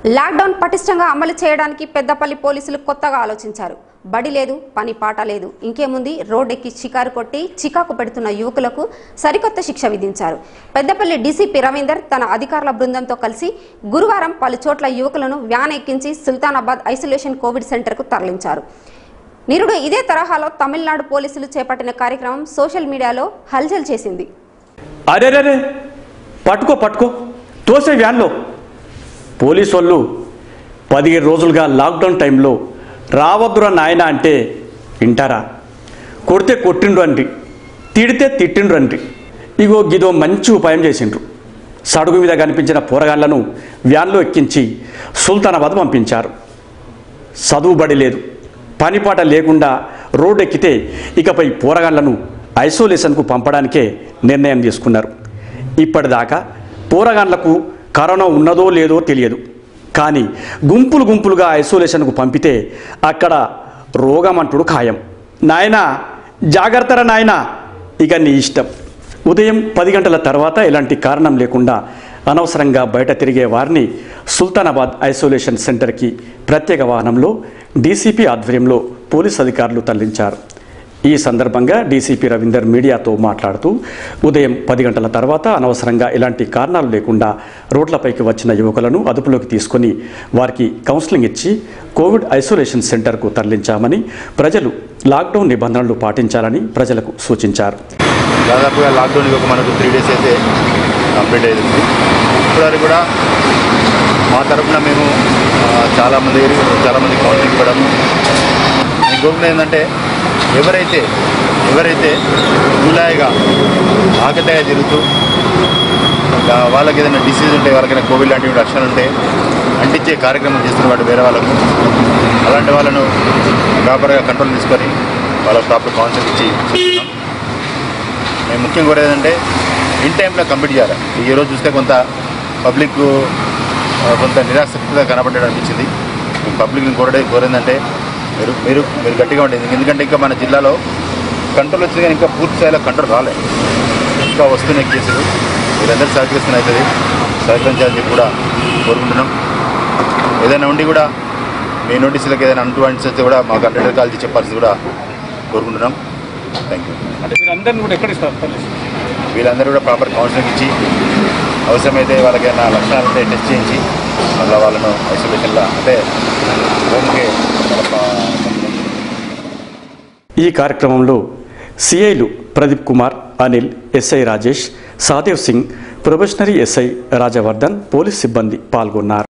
Lockdown పటిష్టంగా అమలు చేయడానికి పెద్దపల్లి పోలీసులు కొత్తగా ఆలోచించారు బడి లేదు పని పాట లేదు ఇంకేముంది రోడ్డెక్కి చికారు కొట్టి చికాకు పెడుతున్న యువకులకు సరికొత్త శిక్ష విధించారు పెద్దపల్లి డీసీపీ రవీందర్ తన అధికారుల బృందంతో కలిసి గురువారం పలు చోట్ల యువకులను వ్యాన్ ఎక్కించి సుల్తానాబాద్ ఐసోలేషన్ కోవిడ్ సెంటర్కు తరలించారు నిరుడు ఇదే తరహాలో తమిళనాడు పోలీసులు చేపట్టిన కార్యక్రమం సోషల్ మీడియాలో హల్చల్ చేసింది అరేరేరే పట్టుకో పట్టుకో తోసే వ్యాన్లో పోలీసు వాళ్ళు పదిహేను రోజులుగా లాక్డౌన్ టైంలో రావద్దురా నాయన అంటే వింటారా కొడితే కొట్టిండ్రు అండి తిడితే తిట్టిండ్రు అండి ఇగో గిదో మంచి ఉపాయం చేసిండ్రు సడుగు మీద కనిపించిన పోరగాళ్లను వ్యాన్లో ఎక్కించి సుల్తానాబాద్ పంపించారు చదువు బడి లేదు పనిపాట లేకుండా రోడ్డు ఎక్కితే ఇకపై పోరగాళ్లను ఐసోలేషన్కు పంపడానికే నిర్ణయం తీసుకున్నారు ఇప్పటిదాకా పోరగాళ్లకు కరోనా ఉన్నదో లేదో తెలియదు కానీ గుంపులు గుంపులుగా ఐసోలేషన్కు పంపితే అక్కడ రోగమంటుడు ఖాయం నాయనా జాగ్రత్తరా నాయనా ఇక నీ ఇష్టం ఉదయం పది గంటల తర్వాత ఎలాంటి కారణం లేకుండా అనవసరంగా బయట తిరిగే వారిని సుల్తానాబాద్ ఐసోలేషన్ సెంటర్కి ప్రత్యేక వాహనంలో డీసీపీ ఆధ్వర్యంలో పోలీస్ అధికారులు తరలించారు ఈ సందర్భంగా డీసీపీ రవీందర్ మీడియాతో మాట్లాడుతూ ఉదయం పది గంటల తర్వాత అనవసరంగా ఎలాంటి కారణాలు లేకుండా రోడ్లపైకి వచ్చిన యువకులను అదుపులోకి తీసుకొని వారికి కౌన్సిలింగ్ ఇచ్చి కోవిడ్ ఐసోలేషన్ సెంటర్కు తరలించామని ప్రజలు లాక్డౌన్ నిబంధనలు పాటించాలని ప్రజలకు సూచించారు దాదాపుగా లాక్డౌన్ ఒక మనకు త్రీ డేస్ అయితే కంప్లీట్ అయింది ఇప్పటివరకు కూడా మా తరఫున మేము ఆ, చాలామంది చాలామంది కౌన్సిలింగ్ ఇవ్వడం ఇంకొకటి ఏంటంటే ఎవరైతే ఎవరైతే జూలైగా ఆకతాయిగా తిరుగుతూ ఇంకా వాళ్ళకి ఏదైనా డిసీజ్ ఉంటే వాళ్ళకైనా కోవిడ్ లాంటి లక్షణాలు ఉంటే అంటించే కార్యక్రమం చేస్తున్న వాడు వేరే వాళ్ళకు అలాంటి వాళ్ళను ప్రాపర్గా కంట్రోల్ తీసుకొని వాళ్ళకి ప్రాపర్ కౌన్సిల్ ఇచ్చి చేస్తున్నాం. మేము ముఖ్యంగా కోరేది ఏంటంటే ఇన్ టైంలో కంప్లీట్ చేయాలి ఈ రోజు చూస్తే కొంత పబ్లిక్ ఆ, కొంత నిరాసక్తిగా కనబడ్డాడు అనిపించింది మేము పబ్లిక్ని కోరడే కోరేందంటే మీరు మీరు మీరు గట్టిగా ఉండేది ఎందుకంటే ఇంకా మన జిల్లాలో కంట్రోల్ వచ్చింది కానీ ఇంకా పూర్తి స్థాయిలో కంట్రోల్ రాలేదు ఇంకా వస్తున్నాయి కేసులు మీరందరూ సహకరిస్తున్న అవుతుంది సహకరించాలని చెప్పి కూడా కోరుకుంటున్నాం ఏదైనా ఉండి కూడా మీ నోటీసులకు ఏదైనా అంటువాంటి వస్తే కూడా మాకు హండ్రెడ్ కాల్ చెప్పాల్సింది కూడా కోరుకుంటున్నాం థ్యాంక్ యూ అంటే మీరు అందరిని కూడా ఎక్కడ ఇస్తారు వీళ్ళందరూ కూడా ప్రాపర్ కౌన్సిలింగ్ ఇచ్చి అవసరమైతే వాళ్ళకి ఏమైనా లక్షణాలు ఉంటే టెస్ట్ చేయించి మళ్ళీ వాళ్ళను ఐసోలేషన్లో అంటే హోమ్కే వాళ్ళ ప- పంపడం ఈ కార్యక్రమంలో సిఐలు Pradeep Kumar Anil SI Rajesh Sadev Singh probationary SI Rajavardhan police సిబ్బంది పాల్గొన్నారు